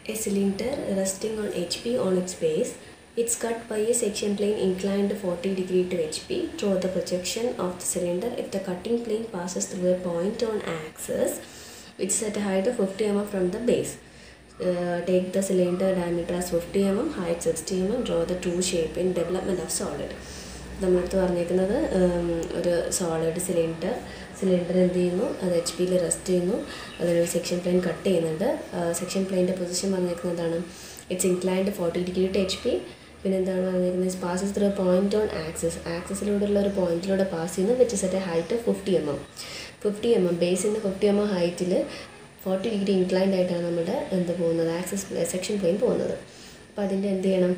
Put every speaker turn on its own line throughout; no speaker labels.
A cylinder resting on HP on its base, it's cut by a section plane inclined 40 degree to HP. Draw the projection of the cylinder if the cutting plane passes through a point on axis which is at a height of 50 mm from the base. Uh, take the cylinder diameter as 50 mm, height 60 mm, draw the true shape in development of solid. നമ്മളടുത്ത് പറഞ്ഞേക്കുന്നത് ഉം, ഒരു solid cylinder cylinder എന്ത് ചെയ്യുന്നു അത് H പിയിൽ rest ചെയ്യുന്നു അതിനൊരു സെക്ഷൻ പ്ലെയിൻ കട്ട് ചെയ്യുന്നുണ്ട് സെക്ഷൻ പ്ലെയിൻ്റെ പൊസിഷൻ പറഞ്ഞേക്കുന്നതാണ് it's inclined forty degree to H P പിന്നെ എന്താണ് പറഞ്ഞേക്കുന്നത് passes through point on axis ആക്സിസിലൂടെയുള്ള ഒരു പോയിന്റിലൂടെ പാസ് ചെയ്യുന്നു which is at a height of fifty M M fifty M M ബേസിൻ്റെ ഫിഫ്റ്റി എം എം ഹൈറ്റിൽ ഫോർട്ടി ഡിഗ്രി ഇൻക്ലൈൻഡ് ആയിട്ടാണ് നമ്മുടെ എന്ത് പോകുന്നത് ആക്സിസ് സെക്ഷൻ പ്ലെയിൻ പോകുന്നത് അപ്പോൾ അതിൻ്റെ എന്ത് ചെയ്യണം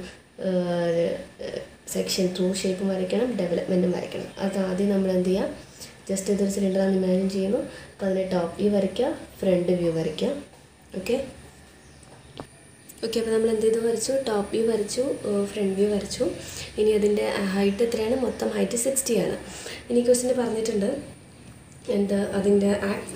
സെക്ഷൻ ത്രൂ ഷേപ്പും വരയ്ക്കണം ഡെവലപ്മെൻറ്റും വരയ്ക്കണം അത് ആദ്യം നമ്മൾ എന്ത് ചെയ്യാം ജസ്റ്റ് ഇതൊരു സിലിണ്ടറാന്ന് ഇമാജിൻ ചെയ്യുന്നു അപ്പോൾ അതിൻ്റെ ടോപ്പ് വ്യൂ വരയ്ക്കുക ഫ്രണ്ട് വ്യൂ വരയ്ക്കുക ഓക്കെ ഓക്കെ അപ്പോൾ നമ്മൾ എന്ത് ചെയ്തു വരച്ചു ടോപ്പ് വ്യൂ വരച്ചു ഫ്രണ്ട് വ്യൂ വരച്ചു ഇനി അതിൻ്റെ ഹൈറ്റ് എത്രയാണ് മൊത്തം ഹൈറ്റ് സിക്സ്റ്റി ആണ് ഇനി ക്വസ്റ്റിന് പറഞ്ഞിട്ടുണ്ട് എന്ത് അതിൻ്റെ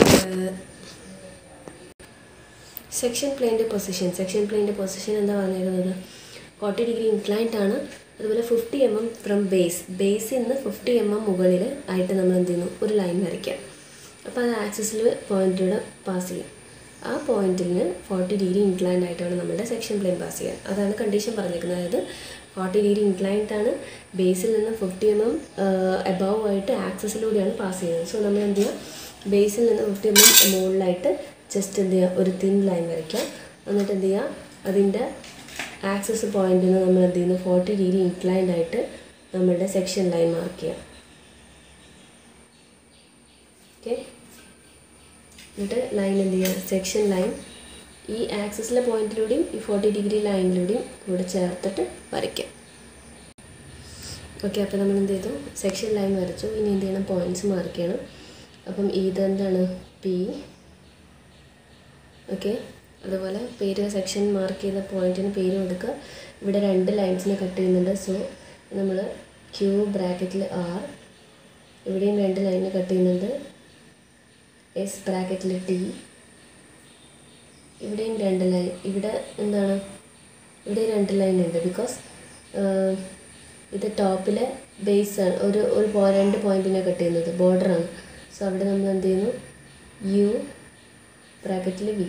സെക്ഷൻ പ്ലെയിൻ്റെ പൊസിഷൻ സെക്ഷൻ പ്ലെയിൻ്റെ പൊസിഷൻ എന്താ പറഞ്ഞിരുന്നത് ഫോർട്ടി ഡിഗ്രി ഇൻക്ലൈൻഡ് ആണ് അതുപോലെ fifty M M from base ബേസിൽ നിന്ന് ഫിഫ്റ്റി എം എം മുകളിൽ ആയിട്ട് നമ്മൾ എന്ത് ചെയ്യുന്നു ഒരു ലൈൻ വരയ്ക്കാം അപ്പോൾ അത് ആക്സിസിൽ പോയിന്റിലൂടെ പാസ് ചെയ്യും ആ പോയിന്റിന് ഫോർട്ടി ഡിഗ്രി ഇൻക്ലൈൻഡ് ആയിട്ടാണ് നമ്മുടെ സെക്ഷൻ പ്ലെയിൻ പാസ് ചെയ്യുക അതാണ് കണ്ടീഷൻ പറഞ്ഞിരിക്കുന്നത് അതായത് ഫോർട്ടി ഡിഗ്രി ഇൻക്ലൈൻഡ് ആണ് ബേസിൽ നിന്ന് ഫിഫ്റ്റി എം എം എബവ് ആയിട്ട് ആക്സിസിലൂടെയാണ് പാസ് ചെയ്യുന്നത് സോ നമ്മൾ എന്ത് ചെയ്യുക ബേസിൽ നിന്ന് ഫിഫ്റ്റി എം എം മുകളിലായിട്ട് ജസ്റ്റ് എന്ത് ചെയ്യുക ഒരു തിൻ ലൈൻ വരയ്ക്കുക എന്നിട്ട് എന്ത് ചെയ്യുക അതിൻ്റെ ആക്സസ് പോയിന്റിൽ നിന്ന് നമ്മൾ എന്ത് ചെയ്യുന്നു ഫോർട്ടി ഡിഗ്രി ഇൻക്ലൈൻഡ് ആയിട്ട് നമ്മളുടെ സെക്ഷൻ ലൈൻ മാർക്ക് ചെയ്യാം ഓക്കെ എന്നിട്ട് ലൈൻ എന്ത് ചെയ്യുക സെക്ഷൻ ലൈൻ ഈ ആക്സസിലെ പോയിന്റിലൂടെയും ഈ ഫോർട്ടി ഡിഗ്രി ലൈനിലൂടെയും കൂടെ ചേർത്തിട്ട് വരയ്ക്കാം ഓക്കെ അപ്പോൾ നമ്മൾ എന്ത് ചെയ്തു സെക്ഷൻ ലൈൻ വരച്ചു ഇനി എന്ത് ചെയ്യണം പോയിന്റ്സ് മാർക്ക് ചെയ്യണം അപ്പം ഇത് എന്താണ് പി ഓക്കെ അതുപോലെ പേര് സെക്ഷൻ മാർക്ക് ചെയ്ത പോയിന്റിന് പേര് കൊടുക്കുക ഇവിടെ രണ്ട് ലൈൻസിനെ കട്ട് ചെയ്യുന്നുണ്ട് സോ നമ്മൾ ക്യൂ ബ്രാക്കറ്റിൽ ആർ ഇവിടെയും രണ്ട് ലൈനിന് കട്ട് ചെയ്യുന്നുണ്ട് എസ് ബ്രാക്കറ്റിൽ ടി ഇവിടെയും രണ്ട് ലൈൻ ഇവിടെ എന്താണ് ഇവിടെ രണ്ട് ലൈൻ ഉണ്ട് ബിക്കോസ് ഇത് ടോപ്പിലെ ബേസ് ആണ് ഒരു ഒരു പോ- രണ്ട് പോയിന്റിനെ കട്ട് ചെയ്യുന്നത് ബോർഡറാണ് സോ അവിടെ നമ്മൾ എന്ത് ചെയ്യുന്നു യു ബ്രാക്കറ്റിൽ വി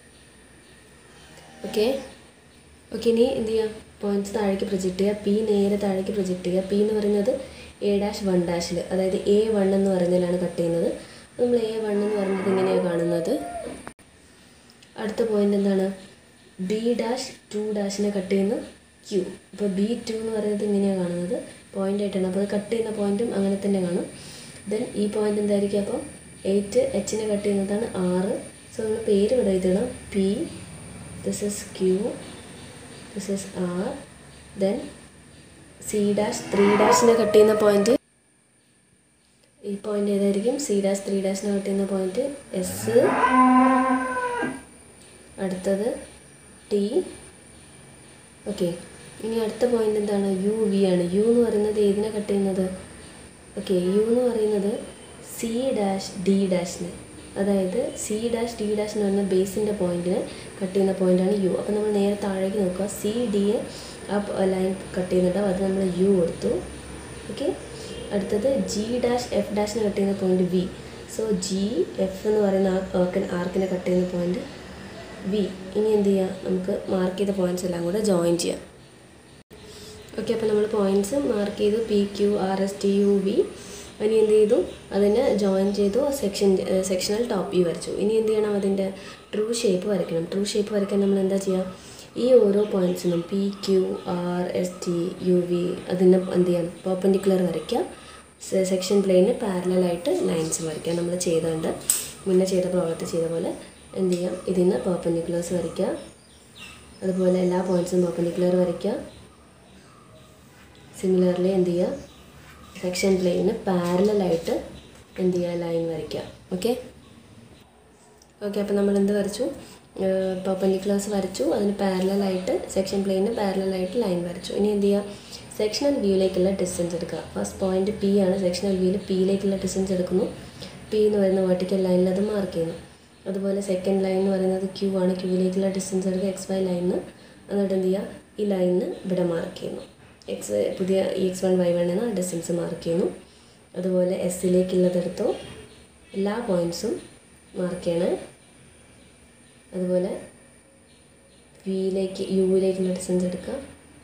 ഓക്കെ ഓക്കെ ഇനി എന്ത് ചെയ്യാം പോയിന്റ്സ് താഴേക്ക് പ്രൊജക്റ്റ് ചെയ്യുക പി നേരെ താഴേക്ക് പ്രൊജക്റ്റ് ചെയ്യുക പി എന്ന് പറയുന്നത് എ ഡാഷ് വൺ ഡാഷിൽ അതായത് എ വൺ എന്ന് പറയുന്നതിലാണ് കട്ട് ചെയ്യുന്നത് നമ്മൾ എ വൺ എന്ന് പറയുന്നത് ഇങ്ങനെയാണ് കാണുന്നത് അടുത്ത പോയിന്റ് എന്താണ് ബി ഡാഷ് ടു ഡാഷിനെ കട്ട് ചെയ്യുന്ന ക്യൂ ഇപ്പോൾ ബി ടു എന്ന് പറയുന്നത് ഇങ്ങനെയാണ് കാണുന്നത് പോയിന്റ് ആയിട്ടാണ് അപ്പോൾ അത് കട്ട് ചെയ്യുന്ന പോയിന്റും അങ്ങനെ തന്നെ കാണും ദെൻ ഈ പോയിന്റ് എന്തായിരിക്കും അപ്പം എയ്റ്റ് എച്ചിനെ കട്ട് ചെയ്യുന്നതാണ് ആറ് സോ നമ്മൾ പേര് ഇവിടെ എഴുതണം P this is Q this is R then C dash three ഡാഷിനെ കട്ട് ചെയ്യുന്ന പോയിന്റ് ഈ പോയിന്റ് ഏതായിരിക്കും സി ഡാഷ് ത്രീ ഡാഷിനെ കട്ട് ചെയ്യുന്ന പോയിന്റ് എസ് അടുത്തത് ടി ഓക്കെ ഇനി അടുത്ത പോയിന്റ് എന്താണ് യു വി ആണ് യു എന്ന് പറയുന്നത് ഏതിനെ കട്ട് ചെയ്യുന്നത് ഓക്കെ യു എന്ന് പറയുന്നത് സി ഡാഷ് ഡി ഡാഷിന് അതായത് സി ഡാഷ് ഡി ഡാഷ് എന്ന് പറയുന്ന ബേസിൻ്റെ പോയിന്റിനെ കട്ട് ചെയ്യുന്ന പോയിന്റാണ് യു അപ്പോൾ നമ്മൾ നേരെ താഴേക്ക് നോക്കുക സി ഡിയെ ആ ലൈൻ കട്ട് ചെയ്യുന്നുണ്ടാവും അത് നമ്മൾ യു കൊടുത്തു ഓക്കെ അടുത്തത് ജി ഡാഷ് എഫ് ഡാഷിനെ കട്ട് ചെയ്യുന്ന point V so G F എന്ന് പറയുന്ന ആ ആർക്കിനെ ആർക്കിനെ കട്ട് ചെയ്യുന്ന പോയിന്റ് വി ഇനി എന്ത് ചെയ്യാം നമുക്ക് മാർക്ക് ചെയ്ത പോയിന്റ്സ് എല്ലാം കൂടെ ജോയിൻ ചെയ്യാം ഓക്കെ അപ്പോൾ നമ്മൾ പോയിന്റ്സ് മാർക്ക് ചെയ്തു P Q R S T U V ഇനി എന്ത് ചെയ്തു അതിനെ ജോയിൻ ചെയ്തു സെക്ഷൻ സെക്ഷണൽ ടോപ്പ് വ്യൂ വരച്ചു ഇനി എന്ത് ചെയ്യണം അതിൻ്റെ ട്രൂ ഷേപ്പ് വരയ്ക്കണം ട്രൂ ഷേപ്പ് വരയ്ക്കാൻ നമ്മൾ എന്താ ചെയ്യുക ഈ ഓരോ പോയിന്റ്സിനും P Q R S T U V അതിനെ എന്ത് ചെയ്യാം പെർപ്പൻഡിക്കുലർ വരയ്ക്കുക സെക്ഷൻ പ്ലെയിന് പാരലായിട്ട് ലൈൻസ് വരയ്ക്കുക നമ്മൾ ചെയ്തുകൊണ്ട് മുന്നേ ചെയ്ത പ്രോബ്ലത്തിൽ ചെയ്ത പോലെ എന്ത് ചെയ്യാം ഇതിന് പെർപ്പൻഡിക്കുലേഴ്സ് വരയ്ക്കുക അതുപോലെ എല്ലാ പോയിന്റ്സും പെർപ്പൻഡിക്കുലർ വരയ്ക്കുക സിമിലർലി എന്ത് ചെയ്യുക സെക്ഷൻ പ്ലെയിന് പാരലായിട്ട് എന്ത് ചെയ്യുക ലൈൻ വരയ്ക്കുക ഓക്കെ ഓക്കെ അപ്പോൾ നമ്മൾ എന്ത് വരച്ചു പെർപ്പൻഡിക്കുലേഴ്സ് വരച്ചു അതിന് പാരലായിട്ട് സെക്ഷൻ പ്ലെയിന് പാരലായിട്ട് ലൈൻ വരച്ചു ഇനി എന്ത് ചെയ്യുക സെക്ഷണൽ വ്യൂയിലേക്കുള്ള ഡിസ്റ്റൻസ് എടുക്കുക ഫസ്റ്റ് പോയിന്റ് പി ആണ് സെക്ഷണൽ വ്യൂവിൽ പിയിലേക്കുള്ള ഡിസ്റ്റൻസ് എടുക്കുന്നു പി എന്ന് പറയുന്ന വെർട്ടിക്കൽ ലൈനിൽ അത് മാർക്ക് ചെയ്യുന്നു അതുപോലെ സെക്കൻഡ് ലൈൻ എന്ന് പറയുന്നത് ക്യൂ ആണ് ക്യൂവിലേക്കുള്ള ഡിസ്റ്റൻസ് എടുക്കുക എക്സ് വൈ ലൈനിന് എന്നിട്ട് എന്ത് ചെയ്യുക ഈ ലൈനിന് ഇവിടെ മാർക്ക് ചെയ്യുന്നു എക്സ് പുതിയ ഇ എക്സ് വൺ വൈ വൺ എന്ന ഡിസ്റ്റൻസ് മാർക്ക് ചെയ്യുന്നു അതുപോലെ എസ്സിലേക്കുള്ളതെടുത്തോ എല്ലാ പോയിൻറ്സും മാർക്ക് ചെയ്യണേ അതുപോലെ വിയിലേക്ക് യുവിലേക്കുള്ള ഡിസ്റ്റൻസ് എടുക്കുക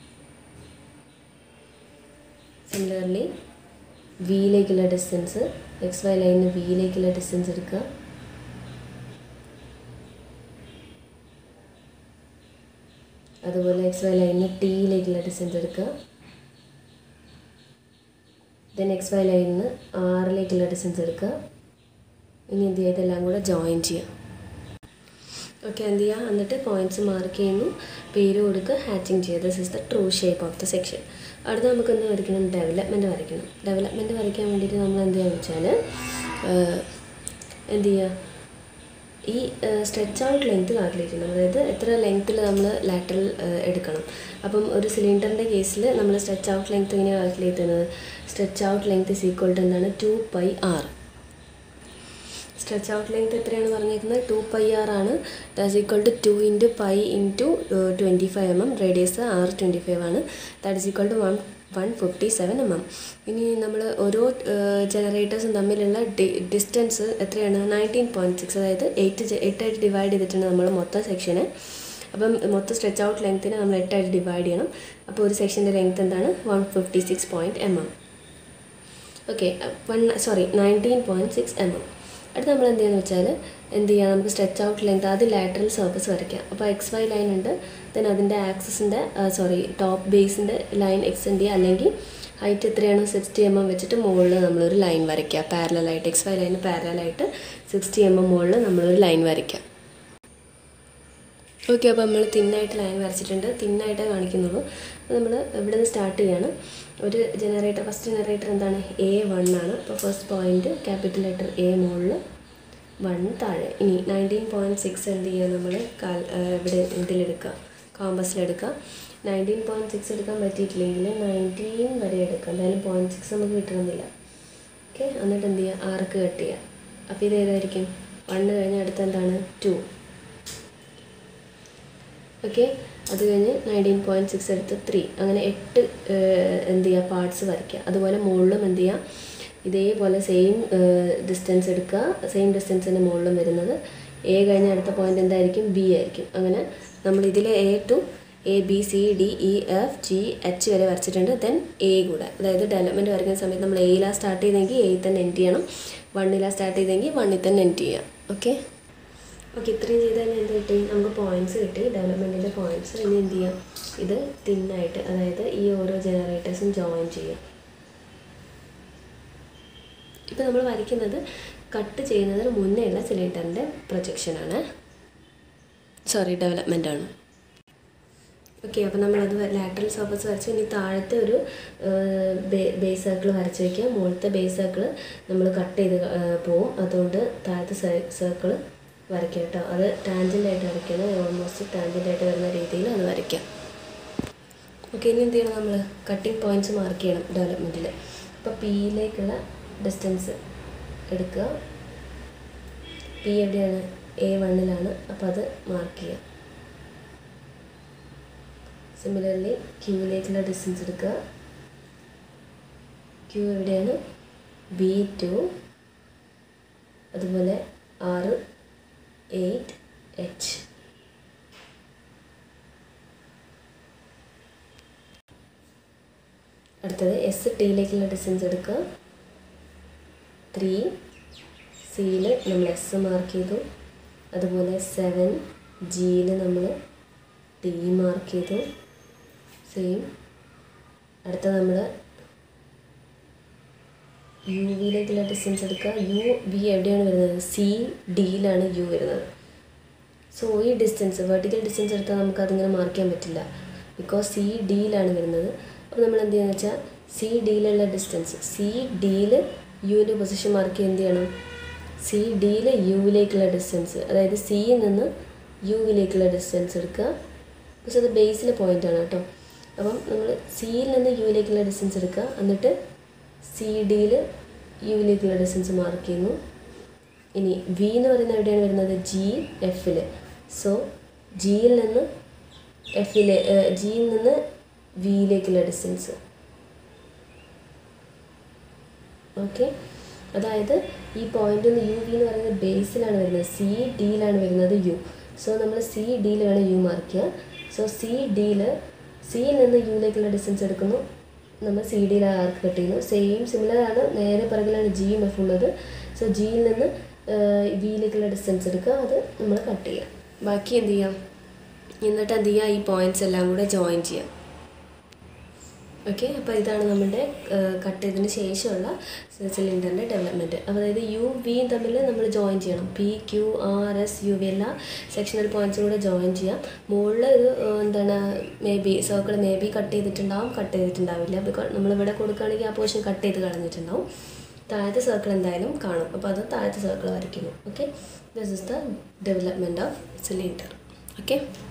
സിമിലർലി വിയിലേക്കുള്ള ഡിസ്റ്റൻസ് എക്സ് വൈ ലൈനിന് വിയിലേക്കുള്ള ഡിസ്റ്റൻസ് എടുക്കുക അതുപോലെ എക്സ് വൈ ലൈനിന് ടിയിലേക്കുള്ള ഡിസ്റ്റൻസ് എടുക്കുക ദെൻ എക്സ് വൈ ലൈനിന് ആറിലേക്കുള്ള ഡിസ്റ്റൻസ് എടുക്കുക ഇനി എന്ത് ചെയ്യുക ഇതെല്ലാം കൂടെ ജോയിൻ ചെയ്യുക ഓക്കെ എന്ത് ചെയ്യുക എന്നിട്ട് പോയിൻറ്റ്സ് മാർക്ക് ചെയ്യുന്നു പേര് കൊടുക്കുക ഹാച്ചിങ് ചെയ്യുക this is the true shape of the section അടുത്ത് നമുക്ക് എന്ത് വരയ്ക്കണം ഡെവലപ്മെൻറ്റ് വരയ്ക്കണം ഡെവലപ്മെൻറ്റ് വരയ്ക്കാൻ വേണ്ടിയിട്ട് നമ്മൾ എന്ത് ചെയ്യുക വെച്ചാൽ എന്ത് ചെയ്യുക ഈ സ്ട്രെച്ച് ഔട്ട് ലെങ്ത് കാൽക്കുലേറ്റ് ചെയ്യണം അതായത് എത്ര ലെങ്ത്തിൽ നമ്മൾ ലാറ്ററൽ എടുക്കണം അപ്പം ഒരു സിലിണ്ടറിൻ്റെ കേസിൽ നമ്മൾ സ്ട്രെച്ച് ഔട്ട് ലെങ്ത് എങ്ങനെയാണ് കാൽക്കുലേറ്റ് ചെയ്യുന്നത് stretch out length is equal to എന്താണ് two pi R stretch out length എത്രയാണ് പറഞ്ഞിരിക്കുന്നത് ടു പൈ ആർ ആണ് thus equal to two into pi into twenty five M M radius R twenty five ആണ് that is equal to one one fifty seven M M ഇനി നമ്മൾ ഓരോ ജനറേറ്റേഴ്സും തമ്മിലുള്ള D distance എത്രയാണ് നയൻറ്റീൻ പോയിൻറ്റ് സിക്സ് അതായത് eight എട്ടായിട്ട് divide ചെയ്തിട്ടുണ്ട് നമ്മൾ മൊത്തം സെക്ഷനെ അപ്പം മൊത്തം സ്ട്രെച്ച് ഔട്ട് ലെങ്ത്തിനെ നമ്മൾ എട്ടായിട്ട് ഡിവൈഡ് ചെയ്യണം അപ്പോൾ ഒരു സെക്ഷൻ്റെ ലെങ്ത് എന്താണ് one fifty six point M M okay one sorry nineteen point six M M അടുത്ത് നമ്മൾ എന്ത് ചെയ്യുന്നത് വെച്ചാൽ എന്ത് ചെയ്യുക നമുക്ക് സ്ട്രെച്ച് ഔട്ട് ലെങ്ത് ആദ്യം ലാറ്ററൽ സർഫസ് വരയ്ക്കാം അപ്പോൾ എക്സ് വൈ ലൈൻ ഉണ്ട് ദെൻ അതിൻ്റെ ആക്സസിൻ്റെ സോറി ടോപ്പ് ബേസിൻ്റെ ലൈൻ എക്സ്റ്റെൻഡ് ചെയ്യുക അല്ലെങ്കിൽ ഹൈറ്റ് എത്രയാണ് സിക്സ്റ്റി എം എം വെച്ചിട്ട് മുകളിൽ നമ്മളൊരു ലൈൻ വരയ്ക്കുക പാരലായിട്ട് എക്സ് വൈ ലൈന് പാരലായിട്ട് സിക്സ്റ്റി എം എം മുകളിൽ നമ്മളൊരു ലൈൻ വരയ്ക്കാം ഓക്കെ അപ്പോൾ നമ്മൾ തിന്നായിട്ട് ലൈൻ വരച്ചിട്ടുണ്ട് തിന്നായിട്ടേ കാണിക്കുന്നുള്ളൂ അപ്പോൾ നമ്മൾ ഇവിടെ നിന്ന് സ്റ്റാർട്ട് ചെയ്യാണ് ഒരു ജനറേറ്റർ ഫസ്റ്റ് ജനറേറ്റർ എന്താണ് എ വൺ ആണ് അപ്പോൾ first point capital letter A മുകളിൽ വൺ താഴെ ഇനി നയൻറ്റീൻ പോയിൻറ്റ് സിക്സ് എന്ത് ചെയ്യുക നമ്മൾ കാൽ ഇവിടെ ഇതിലെടുക്കുക കോമ്പസിലെടുക്കുക നയൻറ്റീൻ പോയിൻറ്റ് സിക്സ് എടുക്കാൻ പറ്റിയിട്ടില്ലെങ്കിൽ നയൻറ്റീൻ വരെ എടുക്കുക എന്തായാലും പോയിൻറ്റ് സിക്സ് നമുക്ക് കിട്ടണമെന്നില്ല ഓക്കെ എന്നിട്ട് എന്ത് ചെയ്യുക ആർക്ക് കട്ട് ചെയ്യുക അപ്പോൾ ഇത് ഏതായിരിക്കും വണ്ണ് കഴിഞ്ഞ് അടുത്ത എന്താണ് ടു ഓക്കെ അത് കഴിഞ്ഞ് നയൻറ്റീൻ പോയിൻറ്റ് സിക്സ് എടുത്ത് ത്രീ അങ്ങനെ എട്ട് എന്ത് ചെയ്യുക പാർട്സ് വരയ്ക്കുക അതുപോലെ മുകളിലും എന്ത് ചെയ്യുക ഇതേപോലെ സെയിം ഡിസ്റ്റൻസ് എടുക്കുക സെയിം ഡിസ്റ്റൻസിൻ്റെ മുകളിലും വരുന്നത് എ കഴിഞ്ഞ അടുത്ത പോയിന്റ് എന്തായിരിക്കും ബി ആയിരിക്കും അങ്ങനെ നമ്മൾ ഇതിൽ A to A B C D E F G H വരെ വരച്ചിട്ടുണ്ട് ദെൻ എ കൂടെ അതായത് ഡെവലപ്മെൻറ്റ് വരയ്ക്കുന്ന സമയത്ത് നമ്മൾ എയിലാണ് സ്റ്റാർട്ട് ചെയ്തെങ്കിൽ എയിൽ തന്നെ എൻഡ് ചെയ്യണം വണ്ണിലാണ് സ്റ്റാർട്ട് ചെയ്തെങ്കിൽ വണ്ണിൽ തന്നെ എൻഡ് ചെയ്യാം ഓക്കെ ഓക്കെ ഇത്രയും ചെയ്ത് കഴിഞ്ഞാൽ എന്ത് കിട്ടി നമുക്ക് പോയിന്റ്സ് കിട്ടി ഡെവലപ്മെൻറ്റിൻ്റെ പോയിന്റ്സ് ഇനി എന്ത് ചെയ്യാം ഇത് തിന്നായിട്ട് അതായത് ഈ ഓരോ ജനറേറ്റേഴ്സും ജോയിൻ ചെയ്യാം ഇപ്പോൾ നമ്മൾ വരയ്ക്കുന്നത് കട്ട് ചെയ്യുന്നതിന് മുന്നേ ഉള്ള സിലിണ്ടറിൻ്റെ പ്രൊജക്ഷനാണ് സോറി ഡെവലപ്മെൻ്റ് ആണ് ഓക്കെ അപ്പോൾ നമ്മളത് ലാറ്ററൽ സർഫസ് വരച്ച് ഇനി താഴത്തെ ഒരു ബേസ് സർക്കിൾ വരച്ച് വയ്ക്കുക മുകളിലത്തെ ബേസ് സർക്കിൾ നമ്മൾ കട്ട് ചെയ്ത് പോവും അതുകൊണ്ട് താഴത്തെ സർക്കിൾ വരയ്ക്കുക കേട്ടോ അത് ടാൻജൻ്റായിട്ട് വരയ്ക്കണം ഓൾമോസ്റ്റ് ടാൻജൻ്റായിട്ട് വരുന്ന രീതിയിൽ അത് വരയ്ക്കാം ഓക്കെ ഇനി എന്ത് ചെയ്യണം നമ്മൾ കട്ടിങ് പോയിൻറ്റ്സ് മാർക്ക് ചെയ്യണം ഡെവലപ്മെൻറ്റിൽ അപ്പോൾ പിയിലേക്കുള്ള ഡിസ്റ്റൻസ് എടുക്കുക പി എവിടെയാണ് എ വണ്ണിലാണ് അപ്പോൾ അത് മാർക്ക് ചെയ്യുക സിമിലർലി ക്യൂവിലേക്കുള്ള ഡിസ്റ്റൻസ് എടുക്കുക ക്യൂ എവിടെയാണ് ബി ടു അതുപോലെ ആറ് എയ്റ്റ് എച്ച് അടുത്തത് എസ് ടിയിലേക്കുള്ള ഡിസ്റ്റൻസ് എടുക്കുക ത്രീ സിയിൽ നമ്മൾ എസ് മാർക്ക് ചെയ്തു അതുപോലെ സെവൻ ജിയിൽ നമ്മൾ ടി മാർക്ക് ചെയ്തു സെയിം അടുത്ത നമ്മൾ യു വിയിലേക്കുള്ള ഡിസ്റ്റൻസ് എടുക്കുക യു വി എവിടെയാണ് വരുന്നത് സി ഡിയിലാണ് യു വരുന്നത് സോ ഈ ഡിസ്റ്റൻസ് വെർട്ടിക്കൽ ഡിസ്റ്റൻസ് എടുത്താൽ നമുക്ക് അതിങ്ങനെ മാർക്ക് ചെയ്യാൻ പറ്റില്ല ബിക്കോസ് സി ഡിയിലാണ് വരുന്നത് അപ്പോൾ നമ്മൾ എന്ത് ചെയ്യുന്നത് വെച്ചാൽ സി ഡിയിലുള്ള ഡിസ്റ്റൻസ് സി ഡിയിൽ യുവിൻ്റെ പൊസിഷൻ മാർക്ക് ചെയ്യാൻ എന്ത് ചെയ്യണം സി ഡിയിൽ യുവിലേക്കുള്ള ഡിസ്റ്റൻസ് അതായത് സിയിൽ നിന്ന് യുവിലേക്കുള്ള ഡിസ്റ്റൻസ് എടുക്കുക പക്ഷെ അത് ബേസിലെ പോയിന്റ് ആണ് കേട്ടോ അപ്പം നമ്മൾ സിയിൽ നിന്ന് യുവിലേക്കുള്ള ഡിസ്റ്റൻസ് എടുക്കുക എന്നിട്ട് സി ഡിയിൽ യുവിലേക്കുള്ള ഡിസ്റ്റൻസ് മാർക്ക് ചെയ്യുന്നു ഇനി വി എന്ന് പറയുന്നത് എവിടെയാണ് വരുന്നത് ജി എഫിൽ സോ ജിയിൽ നിന്ന് എഫിലെ ജിയിൽ നിന്ന് വിയിലേക്കുള്ള ഡിസ്റ്റൻസ് ഓക്കെ അതായത് ഈ പോയിന്റ് യു വി എന്ന് പറയുന്നത് ബേസിലാണ് വരുന്നത് സി ഡിയിലാണ് വരുന്നത് യു സോ നമ്മൾ സി ഡിയിൽ വേണം യു മാർക്ക് ചെയ്യുക സോ സി ഡിയിൽ സിയിൽ നിന്ന് യുയിലേക്കുള്ള ഡിസ്റ്റൻസ് എടുക്കുന്നു നമ്മൾ സി ഡിയിൽ ആർക്ക് കട്ട് ചെയ്യുന്നു സെയിം സിമിലർ ആണ് നേരെ പിറകിലാണ് ജിയും എഫ് ഉള്ളത് സോ ജിയിൽ നിന്ന് വിയിലേക്കുള്ള ഡിസ്റ്റൻസ് എടുക്കുക അത് നമ്മൾ കട്ട് ചെയ്യാം ബാക്കി എന്ത് ചെയ്യാം എന്നിട്ട് എന്ത് ചെയ്യുക ഈ പോയിന്റ്സ് എല്ലാം കൂടെ ജോയിൻ ചെയ്യാം ഓക്കെ അപ്പോൾ ഇതാണ് നമ്മുടെ കട്ട് ചെയ്തതിന് ശേഷമുള്ള സിലിണ്ടറിൻ്റെ ഡെവലപ്മെൻറ്റ് അപ്പോൾ അതായത് യു വിയും തമ്മിൽ നമ്മൾ ജോയിൻ ചെയ്യണം P Q R S U V എല്ലാ സെക്ഷണൽ പോയിൻറ്റ്സും കൂടെ ജോയിൻ ചെയ്യാം മുകളിൽ ഇത് ഏഹ്, എന്താണ് may be circle may be cut ചെയ്തിട്ടുണ്ടാവും കട്ട് ചെയ്തിട്ടുണ്ടാവില്ല ബിക്കോസ് നമ്മളിവിടെ കൊടുക്കുകയാണെങ്കിൽ ആ പോർഷൻ കട്ട് ചെയ്ത് കളഞ്ഞിട്ടുണ്ടാവും താഴത്തെ സർക്കിൾ എന്തായാലും കാണും അപ്പോൾ അത് താഴത്തെ സർക്കിൾ വരയ്ക്കുന്നു okay this is the development of cylinder okay